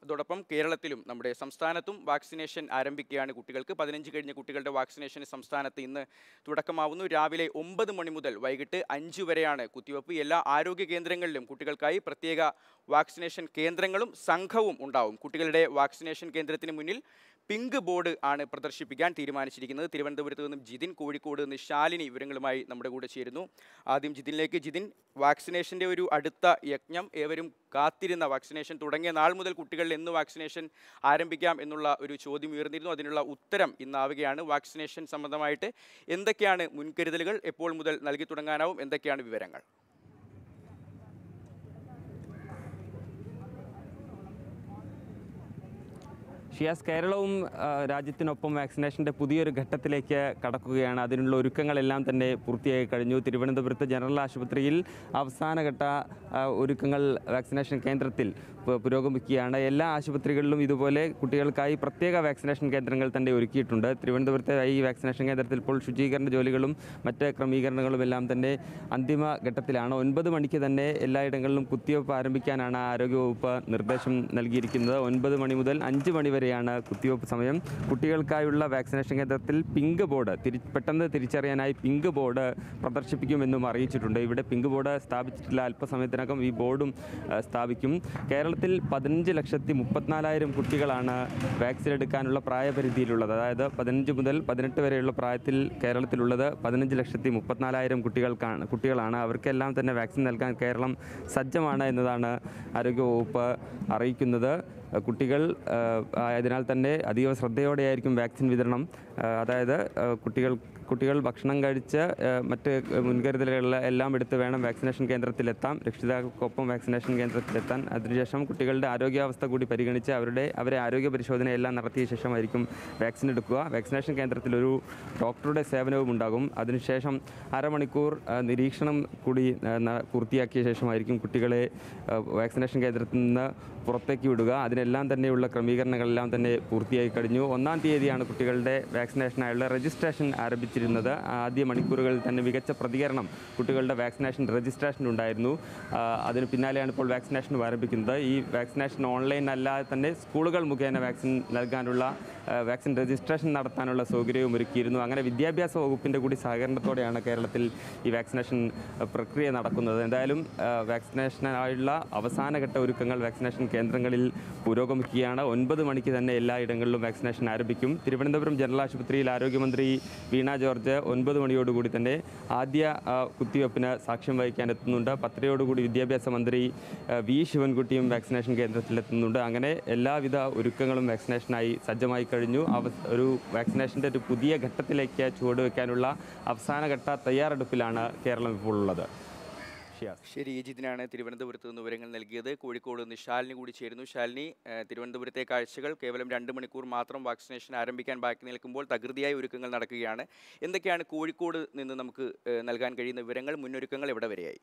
അതോടൊപ്പം കേരളത്തിലും നമ്മുടെ സംസ്ഥാനത്തും വാക്സിനേഷൻ ആരംഭിക്കുകയാണ് കുട്ടികൾക്ക് പതിനഞ്ച് കഴിഞ്ഞ കുട്ടികളുടെ വാക്സിനേഷൻ സംസ്ഥാനത്ത് ഇന്ന് തുടക്കമാവുന്നു രാവിലെ ഒമ്പത് മണി മുതൽ വൈകിട്ട് അഞ്ച് വരെയാണ് കുത്തിവയ്പ്പ് എല്ലാ ആരോഗ്യ കേന്ദ്രങ്ങളിലും കുട്ടികൾക്കായി പ്രത്യേക വാക്സിനേഷൻ കേന്ദ്രങ്ങളും സംഘവും ഉണ്ടാവും കുട്ടികളുടെ വാക്സിനേഷൻ കേന്ദ്രത്തിന് മുന്നിൽ പിങ്ക് ബോർഡ് ആണ് പ്രദർശിപ്പിക്കാൻ തീരുമാനിച്ചിരിക്കുന്നത് തിരുവനന്തപുരത്ത് നിന്നും ജിതിൻ കോഴിക്കോട് നിന്ന് ശാലിനി വിവരങ്ങളുമായി നമ്മുടെ കൂടെ ചേരുന്നു ആദ്യം ജിതിനിലേക്ക് ജിതിൻ വാക്സിനേഷൻ്റെ ഒരു അടുത്ത യജ്ഞം ഏവരും കാത്തിരുന്ന വാക്സിനേഷൻ തുടങ്ങിയ നാൾ മുതൽ കുട്ടികളിൽ എന്ന് വാക്സിനേഷൻ ആരംഭിക്കാം എന്നുള്ള ഒരു ചോദ്യം ഉയർന്നിരുന്നു അതിനുള്ള ഉത്തരം ഇന്നാവുകയാണ് വാക്സിനേഷൻ സംബന്ധമായിട്ട് എന്തൊക്കെയാണ് മുൻകരുതലുകൾ എപ്പോൾ മുതൽ നൽകി തുടങ്ങാനാവും എന്തൊക്കെയാണ് വിവരങ്ങൾ ഷിയാസ് കേരളവും ആ, രാജ്യത്തിനൊപ്പം വാക്സിനേഷൻ്റെ പുതിയൊരു ഘട്ടത്തിലേക്ക് കടക്കുകയാണ് അതിനുള്ള ഒരുക്കങ്ങളെല്ലാം തന്നെ പൂർത്തിയായി കഴിഞ്ഞു തിരുവനന്തപുരത്ത് ജനറൽ ആശുപത്രിയിൽ അവസാനഘട്ട ആ, ഒരുക്കങ്ങൾ വാക്സിനേഷൻ കേന്ദ്രത്തിൽ പു- പുരോഗമിക്കുകയാണ് എല്ലാ ആശുപത്രികളിലും ഇതുപോലെ കുട്ടികൾക്കായി പ്രത്യേക വാക്സിനേഷൻ കേന്ദ്രങ്ങൾ തന്നെ ഒരുക്കിയിട്ടുണ്ട് തിരുവനന്തപുരത്തെ ഈ വാക്സിനേഷൻ കേന്ദ്രത്തിൽ ഇപ്പോൾ ശുചീകരണ ജോലികളും മറ്റ് ക്രമീകരണങ്ങളും എല്ലാം തന്നെ അന്തിമ ഘട്ടത്തിലാണ് ഒൻപത് മണിക്ക് തന്നെ എല്ലായിടങ്ങളിലും കുത്തിവയ്പ്പ് ആരംഭിക്കാനാണ് ആരോഗ്യവകുപ്പ് നിർദ്ദേശം നൽകിയിരിക്കുന്നത് ഒൻപത് മണി മുതൽ അഞ്ച് മണി വരെയാണ് കുത്തിവയ്പ്പ് സമയം കുട്ടികൾക്കായുള്ള വാക്സിനേഷൻ കേന്ദ്രത്തിൽ പിങ്ക് ബോർഡ് തിരി പെട്ടെന്ന് തിരിച്ചറിയാനായി പിങ്ക് ബോർഡ് പ്രദർശിപ്പിക്കുമെന്നും അറിയിച്ചിട്ടുണ്ട് ഇവിടെ പിങ്ക് ബോർഡ് സ്ഥാപിച്ചിട്ടില്ല അല്പസമയത്തിനകം ഈ ബോർഡും ആ, സ്ഥാപിക്കും കേരളത്തിൽ പതിനഞ്ച് ലക്ഷത്തി മുപ്പത്തിനാലായിരം കുട്ടികളാണ് വാക്സിൻ എടുക്കാനുള്ള പ്രായപരിധിയിലുള്ളത് അതായത് പതിനഞ്ച് മുതൽ പതിനെട്ട് വരെയുള്ള പ്രായത്തിൽ കേരളത്തിലുള്ളത് പതിനഞ്ച് ലക്ഷത്തി മുപ്പത്തിനാലായിരം കുട്ടികൾക്കാണ് കുട്ടികളാണ് അവർക്കെല്ലാം തന്നെ വാക്സിൻ നൽകാൻ കേരളം സജ്ജമാണ് എന്നതാണ് ആരോഗ്യവകുപ്പ് അറിയിക്കുന്നത് അഹ് കുട്ടികൾ ആഹ് ആയതിനാൽ തന്നെ അതീവ ശ്രദ്ധയോടെയായിരിക്കും വാക്സിൻ വിതരണം ആഹ് അതായത് ആഹ് കുട്ടികൾ കുട്ടികൾ ഭക്ഷണം കഴിച്ച് ആഹ് മറ്റ് മുൻകരുതലുകൾ എല്ലാം എടുത്ത് വേണം വാക്സിനേഷൻ കേന്ദ്രത്തിലെത്താം രക്ഷിതാക്കൾക്കൊപ്പം വാക്സിനേഷൻ കേന്ദ്രത്തിലെത്താൻ അതിനുശേഷം കുട്ടികളുടെ ആരോഗ്യാവസ്ഥ കൂടി പരിഗണിച്ച് അവരുടെ അവരെ ആരോഗ്യ പരിശോധനയെല്ലാം നടത്തിയ ശേഷമായിരിക്കും വാക്സിൻ എടുക്കുക വാക്സിനേഷൻ കേന്ദ്രത്തിൽ ഒരു ഡോക്ടറുടെ സേവനവും ഉണ്ടാകും അതിനുശേഷം അരമണിക്കൂർ ആഹ് നിരീക്ഷണം കൂടി ആഹ് ന- പൂർത്തിയാക്കിയ ശേഷമായിരിക്കും കുട്ടികളെ ആഹ് വാക്സിനേഷൻ കേന്ദ്രത്തിൽ നിന്ന് പുറത്തേക്ക് വിടുക അതിനെല്ലാം തന്നെയുള്ള ക്രമീകരണങ്ങളെല്ലാം തന്നെ പൂർത്തിയായി കഴിഞ്ഞു ഒന്നാം തീയതിയാണ് കുട്ടികളുടെ വാക്സിനേഷനായുള്ള രജിസ്ട്രേഷൻ ആരംഭിച്ചിരുന്നത് ആദ്യ മണിക്കൂറുകളിൽ തന്നെ മികച്ച പ്രതികരണം കുട്ടികളുടെ വാക്സിനേഷൻ രജിസ്ട്രേഷൻ ഉണ്ടായിരുന്നു ആ, അതിന് പിന്നാലെയാണ് ഇപ്പോൾ വാക്സിനേഷൻ ആരംഭിക്കുന്നത് ഈ വാക്സിനേഷൻ ഓൺലൈൻ അല്ലാതെ തന്നെ സ്കൂളുകൾ മുഖേന വാക്സിൻ നൽകാനുള്ള ആ, വാക്സിൻ രജിസ്ട്രേഷൻ നടത്താനുള്ള സൗകര്യവും ഒരുക്കിയിരുന്നു അങ്ങനെ വിദ്യാഭ്യാസ വകുപ്പിൻ്റെ കൂടി സഹകരണത്തോടെയാണ് കേരളത്തിൽ ഈ വാക്സിനേഷൻ ആ, പ്രക്രിയ നടക്കുന്നത് എന്തായാലും ആ, വാക്സിനേഷനായുള്ള അവസാനഘട്ട ഒരുക്കങ്ങൾ വാക്സിനേഷൻ കേന്ദ്രങ്ങളിൽ പുരോഗമിക്കുകയാണ് ഒൻപത് മണിക്ക് തന്നെ എല്ലായിടങ്ങളിലും വാക്സിനേഷൻ ആരംഭിക്കും തിരുവനന്തപുരം ജനറൽ ആശുപത്രിയിൽ ആരോഗ്യമന്ത്രി വീണ ജോർജ് ഒൻപത് മണിയോടുകൂടി തന്നെ ആദ്യ ആ, കുത്തിവയ്പ്പിന് സാക്ഷ്യം വഹിക്കാൻ എത്തുന്നുണ്ട് പത്തരയോടുകൂടി വിദ്യാഭ്യാസ മന്ത്രി ആ, വി ശിവൻകുട്ടിയും വാക്സിനേഷൻ കേന്ദ്രത്തിലെത്തുന്നുണ്ട് അങ്ങനെ എല്ലാവിധ ഒരുക്കങ്ങളും വാക്സിനേഷനായി സജ്ജമായി കഴിഞ്ഞു അവ ഒരു വാക്സിനേഷൻ്റെ ഒരു പുതിയ ഘട്ടത്തിലേക്ക് ചുവടുവെക്കാനുള്ള അവസാനഘട്ട തയ്യാറെടുപ്പിലാണ് കേരളം ഇപ്പോൾ ഉള്ളത് ഷിയാസ് ശരി ജിതിനാണ് തിരുവനന്തപുരത്ത് നിന്ന് വിവരങ്ങൾ നൽകിയത് കോഴിക്കോട് നിന്ന് ശാലിനി കൂടി ചേരുന്നു ശാലിനി ഏഹ്, തിരുവനന്തപുരത്തെ കാഴ്ചകൾ കേവലം രണ്ട് മണിക്കൂർ മാത്രം വാക്സിനേഷൻ ആരംഭിക്കാൻ ബാക്കി നിൽക്കുമ്പോൾ തകൃതിയായ ഒരുക്കങ്ങൾ നടക്കുകയാണ് എന്തൊക്കെയാണ് കോഴിക്കോട് നിന്ന് നമുക്ക് ഏഹ്, നൽകാൻ കഴിയുന്ന വിവരങ്ങൾ മുന്നൊരുക്കങ്ങൾ എവിടെ വരെയായി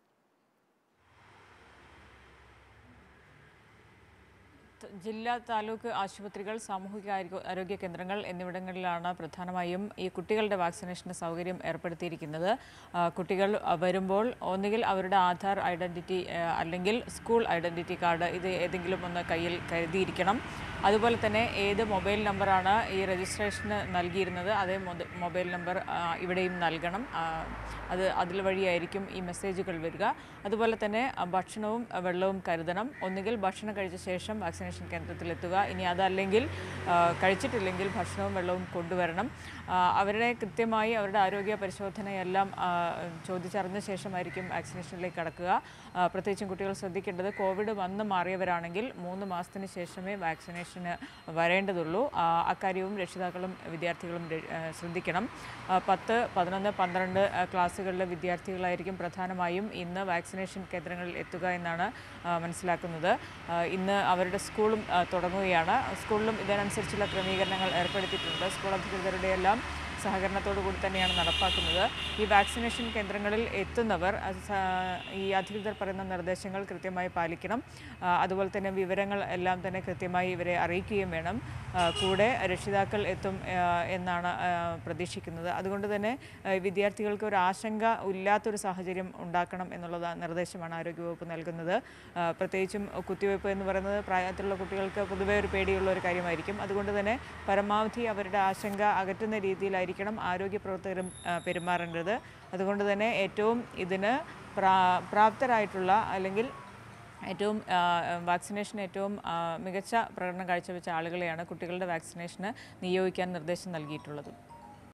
ത- ജില്ലാ താലൂക്ക് ആശുപത്രികൾ സാമൂഹിക ആരോഗ്യ- ആരോഗ്യ കേന്ദ്രങ്ങൾ എന്നിവിടങ്ങളിലാണ് പ്രധാനമായും ഈ കുട്ടികളുടെ വാക്സിനേഷന് സൗകര്യം ഏർപ്പെടുത്തിയിരിക്കുന്നത് ആ, കുട്ടികൾ ആ, വരുമ്പോൾ ഒന്നുകിൽ അവരുടെ ആധാർ ഐഡൻറ്റിറ്റി അല്ലെങ്കിൽ സ്കൂൾ ഐഡൻറ്റിറ്റി കാർഡ് ഇത് ഏതെങ്കിലും ഒന്ന് കയ്യിൽ കരുതിയിരിക്കണം അതുപോലെ തന്നെ ഏത് മൊബൈൽ നമ്പറാണ് ഈ രജിസ്ട്രേഷന് നൽകിയിരുന്നത് അതേ മൊത- മൊബൈൽ നമ്പർ ആ, ഇവിടെയും നൽകണം ആ, അത് അതിൽ വഴിയായിരിക്കും ഈ മെസ്സേജുകൾ വരിക അതുപോലെ തന്നെ ആ, ഭക്ഷണവും ആ, വെള്ളവും കരുതണം ഒന്നുകിൽ ഭക്ഷണം കഴിച്ച ശേഷം വാക്സിനേഷൻ കേന്ദ്രത്തിലെത്തുക ഇനി അതല്ലെങ്കിൽ ആ, കഴിച്ചിട്ടില്ലെങ്കിൽ ഭക്ഷണവും വെള്ളവും കൊണ്ടുവരണം ആ, അവരുടെ കൃത്യമായി അവരുടെ ആരോഗ്യ പരിശോധനയെല്ലാം ആ, ചോദിച്ചറിഞ്ഞ ശേഷമായിരിക്കും വാക്സിനേഷനിലേക്ക് കടക്കുക ആ, പ്രത്യേകിച്ചും കുട്ടികൾ ശ്രദ്ധിക്കേണ്ടത് കോവിഡ് വന്ന് മാറിയവരാണെങ്കിൽ മൂന്ന് മാസത്തിന് ശേഷമേ വാക്സിനേഷന് വരേണ്ടതുള്ളൂ ആ, അക്കാര്യവും രക്ഷിതാക്കളും വിദ്യാർത്ഥികളും ര- ആ, ശ്രദ്ധിക്കണം ആ, പത്ത് പതിനൊന്ന് പന്ത്രണ്ട് ആ, ക്ലാസ്സുകളിലെ വിദ്യാർത്ഥികളായിരിക്കും പ്രധാനമായും ഇന്ന് വാക്സിനേഷൻ കേന്ദ്രങ്ങളിൽ എത്തുക എന്നാണ് ആ, മനസ്സിലാക്കുന്നത് ആ, ഇന്ന് അവരുടെ സ്കൂളും ആ, തുടങ്ങുകയാണ് സ്കൂളിലും ഇതിനനുസരിച്ചുള്ള ക്രമീകരണങ്ങൾ ഏർപ്പെടുത്തിയിട്ടുണ്ട് സ്കൂൾ അധികൃതരുടെ എല്ലാം സഹകരണത്തോടു കൂടി തന്നെയാണ് നടപ്പാക്കുന്നത് ഈ വാക്സിനേഷൻ കേന്ദ്രങ്ങളിൽ എത്തുന്നവർ അത് സ- ഈ അധികൃതർ പറയുന്ന നിർദ്ദേശങ്ങൾ കൃത്യമായി പാലിക്കണം ആ, അതുപോലെ തന്നെ വിവരങ്ങൾ എല്ലാം തന്നെ കൃത്യമായി ഇവരെ അറിയിക്കുകയും വേണം ആ, കൂടെ രക്ഷിതാക്കൾ എത്തും ആ, എന്നാണ് ആ, പ്രതീക്ഷിക്കുന്നത് അതുകൊണ്ട് തന്നെ ആ, വിദ്യാർത്ഥികൾക്ക് ഒരു ആശങ്ക ഇല്ലാത്തൊരു സാഹചര്യം ഉണ്ടാക്കണം എന്നുള്ള നിർദ്ദേശമാണ് ആരോഗ്യവകുപ്പ് നൽകുന്നത് ആ, പ്രത്യേകിച്ചും കുത്തിവയ്പ്പ് എന്ന് പറയുന്നത് പ്രായത്തിലുള്ള കുട്ടികൾക്ക് പൊതുവേ ഒരു പേടിയുള്ള ഒരു കാര്യമായിരിക്കും അതുകൊണ്ട് തന്നെ പരമാവധി അവരുടെ ആശങ്ക അകറ്റുന്ന രീതിയിലായിരിക്കണം ആരോഗ്യ പ്രവർത്തകരും ആ, പെരുമാറേണ്ടത് അതുകൊണ്ട് തന്നെ ഏറ്റവും ഇതിന് പ്രാ പ്രാപ്തരായിട്ടുള്ള അല്ലെങ്കിൽ ഏറ്റവും ആ, വാക്സിനേഷൻ ഏറ്റവും ആ, മികച്ച പ്രകടനം കാഴ്ചവെച്ച ആളുകളെയാണ് കുട്ടികളുടെ വാക്സിനേഷന് നിയോഗിക്കാൻ നിർദ്ദേശം നൽകിയിട്ടുള്ളത്